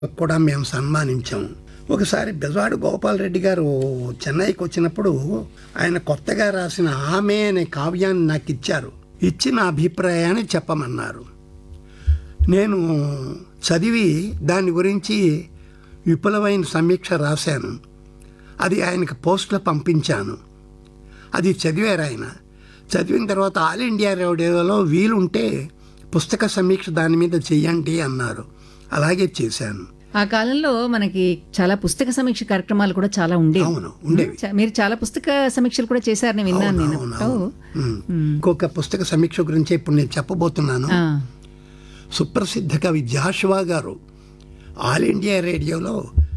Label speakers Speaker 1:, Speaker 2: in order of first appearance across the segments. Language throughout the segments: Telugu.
Speaker 1: కూడా మేము సన్మానించాం ఒకసారి బెజవాడ గోపాలరెడ్డి గారు చెన్నైకి వచ్చినప్పుడు ఆయన కొత్తగా రాసిన ఆమె అనే కావ్యాన్ని నాకు ఇచ్చారు ఇచ్చి నా అభిప్రాయాన్ని చెప్పమన్నారు నేను చదివి దాని గురించి విపులమైన సమీక్ష రాశాను అది ఆయనకు పోస్ట్లో పంపించాను అది చదివారు ఆయన చదివిన తర్వాత ఆల్ ఇండియా రేడియోలో వీలుంటే పుస్తక సమీక్ష దాని మీద చెయ్యండి అన్నారు అలాగే చేశాను
Speaker 2: ఆ కాలంలో మనకి చాలా పుస్తక సమీక్ష కార్యక్రమాలు కూడా చాలా ఉండేవి
Speaker 1: అవును ఉండేవి
Speaker 2: చ- మీరు చాలా పుస్తక సమీక్షలు కూడా చేశారని విన్నాను నేను
Speaker 1: అవును,
Speaker 2: ఓ.
Speaker 1: ఉమ్. ఇంకొక పుస్తక సమీక్ష గురించి ఇప్పుడు నేను చెప్పబోతున్నాను
Speaker 2: ఆ,
Speaker 1: సుప్రసిద్ధ కవి జాషువా గారు ఆల్ ఇండియా రేడియోలో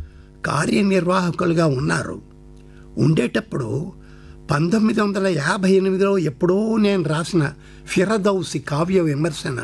Speaker 1: కార్యనిర్వాహకులుగా ఉన్నారు ఉండేటప్పుడు పంతొమ్మిది వందల యాభై ఎనిమిదిలో ఎప్పుడో నేను రాసిన ఫిరదౌసి కావ్య విమర్శన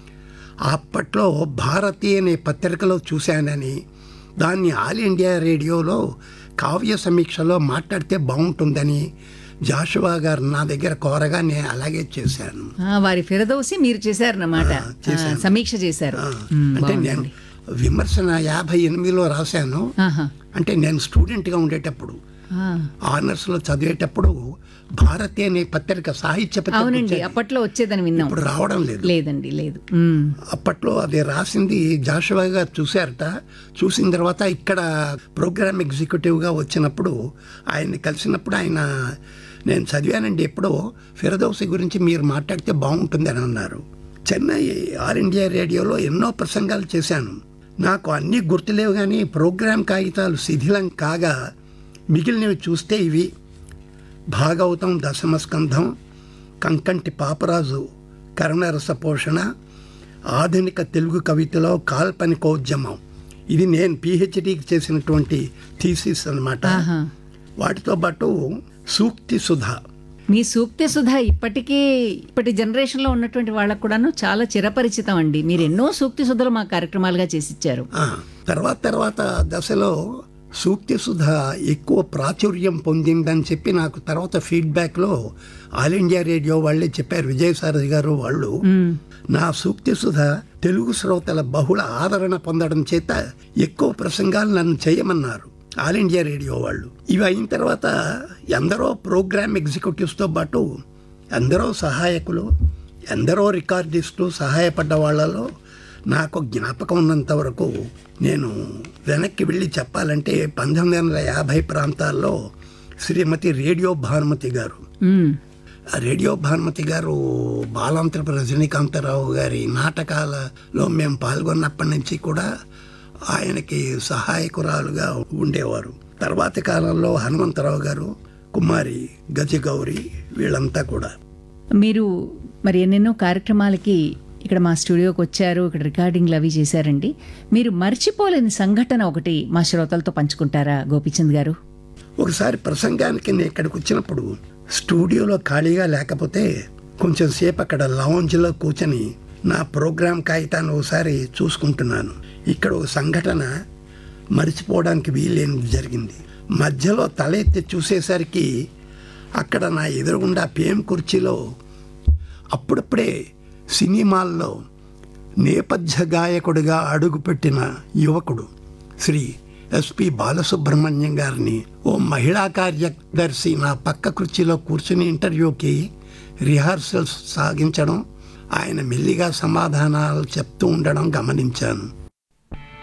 Speaker 1: అప్పట్లో భారతి అనే పత్రికలో చూశానని దాన్ని ఆల్ ఇండియా రేడియోలో కావ్య సమీక్షలో మాట్లాడితే బాగుంటుందని జాషువా గారు నా దగ్గర కోరగా నేను అలాగే చేశాను
Speaker 2: ఆ, వారి ఫిరదోసి మీరు చేశారన్నమాట ఆ, సమీక్ష చేశారు ఉమ్,
Speaker 1: అంటే నేను విమర్శన యాభై ఎనిమిదిలో రాశాను
Speaker 2: ఆహా.
Speaker 1: అంటే నేను స్టూడెంట్గా ఉండేటప్పుడు
Speaker 2: ఆ,
Speaker 1: ఆనర్స్లో చదివేటప్పుడు భారతి అనే పత్రిక సాహిత్య పత్రిక
Speaker 2: అవునండి
Speaker 1: వచ్చేది.
Speaker 2: అప్పట్లో వచ్చేదని విన్నాం
Speaker 1: ఇప్పుడు రావడం లేదు
Speaker 2: లేదండి లేదు ఉమ్,
Speaker 1: అప్పట్లో అది రాసింది జాషువా గారు చూశారట చూసిన తర్వాత ఇక్కడ ప్రోగ్రామ్ ఎగ్జిక్యూటివ్గా వచ్చినప్పుడు ఆయన్ని కలిసినప్పుడు ఆయన నేను చదివానండి ఎప్పుడో ఫిరదౌసి గురించి మీరు మాట్లాడితే బాగుంటుంది అని అన్నారు చెన్నై ఆల్ ఇండియా రేడియోలో ఎన్నో ప్రసంగాలు చేశాను నాకు అన్నీ గుర్తులేవు కానీ ప్రోగ్రామ్ కాగితాలు శిథిలం కాగా మిగిలినవి చూస్తే ఇవి భాగవతం దశమస్కంధం కంకంటి పాపరాజు కరుణరస పోషణ ఆధునిక తెలుగు కవితలో కాల్పనికోద్యమం ఇది నేను పిహెచ్డికి చేసినటువంటి థీసిస్ అన్నమాట
Speaker 2: ఆహా.
Speaker 1: వాటితో పాటు సూక్తి సుధ
Speaker 2: మీ సూక్తి సుధా ఇప్పటికీ ఇప్పటి జనరేషన్ లో ఉన్నటువంటి వాళ్ళకు కూడాను చాలా చిరపరిచితం అండి మీరు ఎన్నో సూక్తి సుధలు మా కార్యక్రమాలుగా చేసిచ్చారు
Speaker 1: ఆ, తర్వాత తర్వాత దశలో సూక్తి సుధ ఎక్కువ ప్రాచుర్యం పొందిందని చెప్పి నాకు తర్వాత ఫీడ్బ్యాక్లో ఆల్ ఇండియా రేడియో వాళ్ళే చెప్పారు విజయసారథి గారు వాళ్ళు
Speaker 2: ఉమ్,
Speaker 1: నా సూక్తి సుధ తెలుగు శ్రోతల బహుళ ఆదరణ పొందడం చేత ఎక్కువ ప్రసంగాలు నన్ను చేయమన్నారు ఆల్ ఇండియా రేడియో వాళ్ళు ఇవి అయిన తర్వాత ఎందరో ప్రోగ్రామ్ ఎగ్జిక్యూటివ్స్తో పాటు ఎందరో సహాయకులు ఎందరో రికార్డిస్టులు సహాయపడ్డ వాళ్ళలో నాకు జ్ఞాపకం ఉన్నంత వరకు నేను వెనక్కి వెళ్ళి చెప్పాలంటే పంతొమ్మిది వందల యాభై ప్రాంతాల్లో శ్రీమతి రేడియో భానుమతి గారు
Speaker 2: ఉమ్,
Speaker 1: ఆ రేడియో భానుమతి గారు బాలాంతరపు రజనీకాంతరావు గారి నాటకాలలో మేము పాల్గొన్నప్పటి నుంచి కూడా ఆయనకి సహాయకురాలుగా ఉండేవారు తర్వాతి కాలంలో హనుమంతరావు గారు కుమారి గజగౌరి వీళ్ళంతా కూడా
Speaker 2: మీరు మరి ఎన్నెన్నో కార్యక్రమాలకి ఇక్కడ మా స్టూడియోకి వచ్చారు ఇక్కడ రికార్డింగ్లు అవి చేశారండి మీరు మర్చిపోలేని సంఘటన ఒకటి మా శ్రోతలతో పంచుకుంటారా గోపిచంద్ గారు
Speaker 1: ఒకసారి ప్రసంగానికి నేను ఇక్కడికి వచ్చినప్పుడు స్టూడియోలో ఖాళీగా లేకపోతే కొంచెం సేపు అక్కడ లౌంజ్లో కూర్చొని నా ప్రోగ్రామ్ కాగితాన్ని ఒకసారి చూసుకుంటున్నాను ఇక్కడ ఒక సంఘటన మర్చిపోవడానికి వీలేనిది జరిగింది మధ్యలో తల ఎత్తి చూసేసరికి అక్కడ నా ఎదురుగుండా పిఎం కుర్చీలో అప్పుడప్పుడే సినిమాల్లో నేపథ్య గాయకుడిగా అడుగుపెట్టిన యువకుడు శ్రీ ఎస్పి బాలసుబ్రహ్మణ్యం గారిని ఓ మహిళా కార్యదర్శి నా పక్క కుర్చీలో కూర్చుని ఇంటర్వ్యూకి రిహార్సల్స్ సాగించడం ఆయన మెల్లిగా సమాధానాలు చెప్తూ ఉండడం గమనించాను